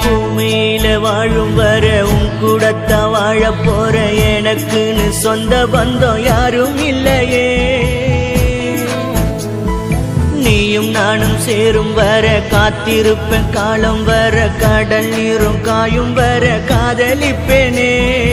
பூமியில வாழும் வர உன் கூடத்தான் வாழ போற எனக்குன்னு சொந்த பந்தம் யாரும் இல்லையே நீயும் நானும் சேரும் வர காத்திருப்பேன் காலம் வர கடல் நீரும் காயும் வர காதலிப்பேனே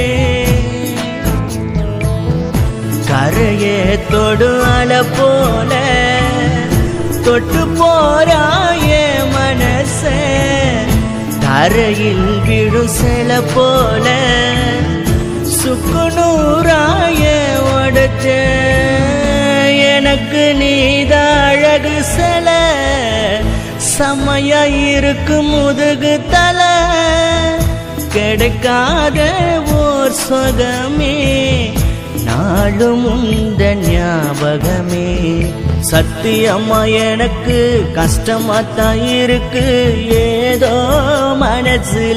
கரையே தொடு அல போல தொட்டு போறாயே மனச தரையில் விடும் சில போல சுக்குநூறாய உடச்ச எனக்கு நீத அழகு சில செம்மையா இருக்கு முதுகு தலை கிடைக்காத ஓர் சொகமே நாளும் உந்த ஞாபகமே சத்தியம்மா எனக்கு கஷ்டமா தான் இருக்கு ஏதோ மனசுல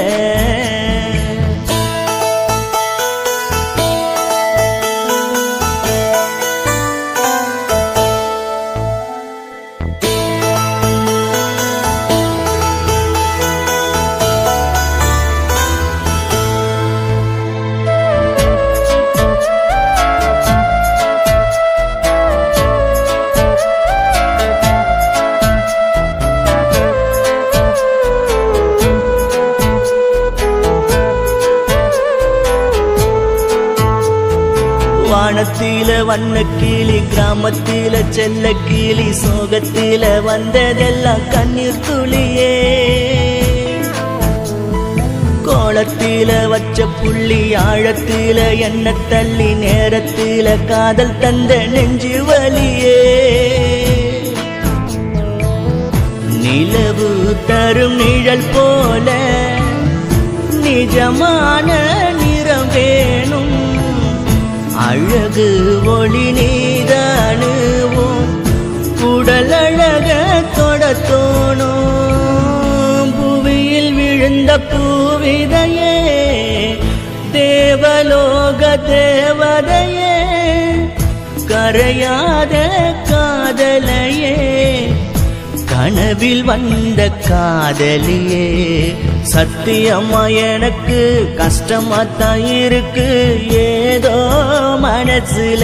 வானத்தில வண்ண கிளி கிராமத்தில செல்ல கிளி சோகத்தில வந்ததெல்லாம் கண்ணீர் துளியே கோலத்தில வச்ச புள்ளி ஆழத்தில என்ன தள்ளி நேரத்தில காதல் தந்த நெஞ்சு வலியே நிலவு தரும் நிழல் போல நிஜமான நிறம் வேணும் அழகு ஒளி நீதானுவோம் உடல் அழக தொட தோணும் புவியில் விழுந்த பூவிதையே தேவலோக தேவதையே கரையாத காதலையே கனவில் வந்த காதலியே சத்தியம்மா எனக்கு கஷ்டமா தான் இருக்கு ஏதோ மனசுல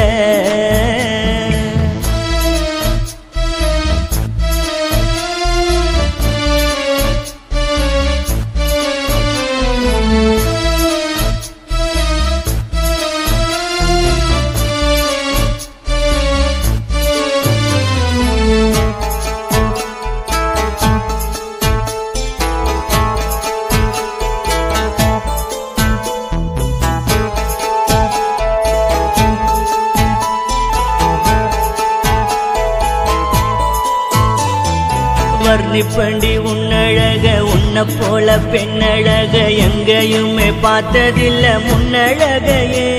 வர்ணிப்பண்டி உன்னழக உன்னை போல பெண்ணழக எங்கேயுமே பார்த்ததில்ல முன்னழகையே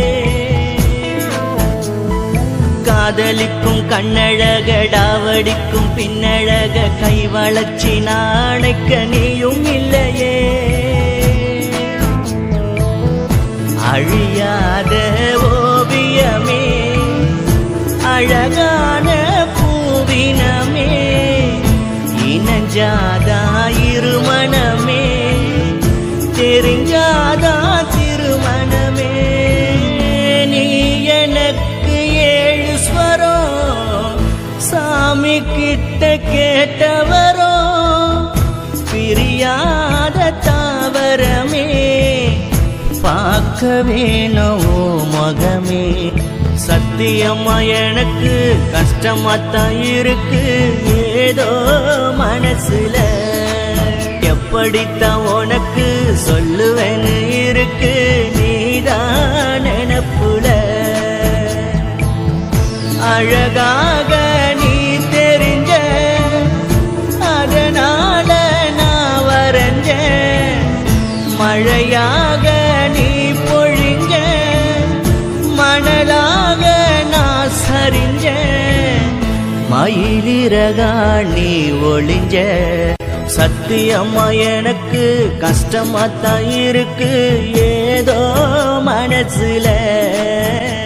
காதலிக்கும் கண்ணழக டாவடிக்கும் பின்னழக கை வளர்ச்சி நாளைக்க நீயும் இல்லையே அழியாத ஓவியமே அழகான பூவினமே இனஞ்சாதா இருமணமே தெரிஞ்சாதா திருமணமே நீ எனக்கு ஏழு ஸ்வரம் சாமி கிட்ட கேட்டவரோ பிரியாத தாவரமே பார்க்க வேணும் ஓ முகமே சத்தியம்மா எனக்கு கஷ்டமா தான் இருக்கு ஏதோ மனசுல எப்படித்தான் உனக்கு சொல்லுவேன்னு இருக்கு நீதான் நினப்புல அழகாக நீ தெரிஞ்ச அதனால நான் வரைஞ்ச மழையாக நீ பொழிஞ்ச மணலாக நான் சரிஞ்ச மயிலிறகா நீ ஒளிஞ்ச சத்தியம்மா எனக்கு கஷ்டமா தான் இருக்கு ஏதோ மனசுல